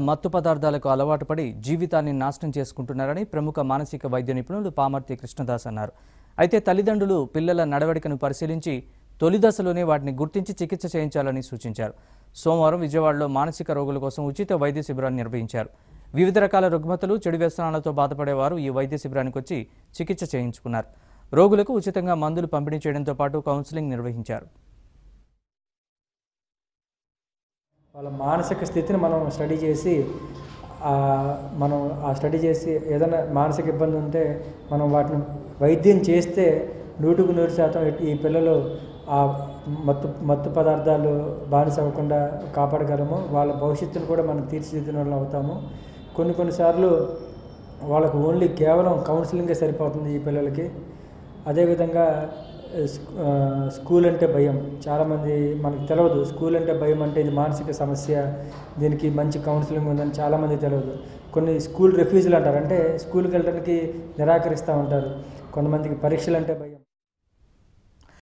మత్తు పదార్థాలకు అలవాటు పడి జీవితాన్ని నాశనం చేసుకుంటున్నారని ప్రముఖ మానసిక వైద్య నిపుణులు పామర్తి కృష్ణదాస్ అన్నారు అయితే తల్లిదండ్రులు పిల్లల నడవడికను పరిశీలించి తొలి దశలోనే వాటిని గుర్తించి చికిత్స చేయించాలని సూచించారు సోమవారం విజయవాడలో మానసిక రోగుల కోసం ఉచిత వైద్య శిబిరాన్ని నిర్వహించారు వివిధ రకాల రుగ్మతలు చెడు వ్యసనాలతో బాధపడేవారు ఈ వైద్య శిబిరానికి వచ్చి చికిత్స చేయించుకున్నారు రోగులకు ఉచితంగా మందులు పంపిణీ చేయడంతో పాటు కౌన్సిలింగ్ నిర్వహించారు వాళ్ళ మానసిక స్థితిని మనం స్టడీ చేసి ఆ, మనం ఆ స్టడీ చేసి ఏదైనా మానసిక ఇబ్బంది ఉంటే మనం వాటిని వైద్యం చేస్తే నూటికి నూరు శాతం ఈ పిల్లలు ఆ మత్తు మత్తు పదార్థాలు బానిస అవ్వకుండా కాపాడగలము వాళ్ళ భవిష్యత్తును కూడా మనం తీర్చిదిద్దిన వాళ్ళు అవుతాము కొన్ని కొన్నిసార్లు వాళ్ళకు ఓన్లీ కేవలం కౌన్సిలింగే సరిపోతుంది ఈ పిల్లలకి అదేవిధంగా స్క్- ఆ, స్కూల్ అంటే భయం చాలామంది మనకు తెలియదు స్కూల్ అంటే భయం అంటే ఇది మానసిక సమస్య దీనికి మంచి కౌన్సిలింగ్ ఉందని చాలామంది తెలియదు కొన్ని స్కూల్ రిఫ్యూజల్ అంటారు అంటే స్కూల్కి వెళ్ళడానికి నిరాకరిస్తూ ఉంటారు కొంతమందికి పరీక్షలు అంటే భయం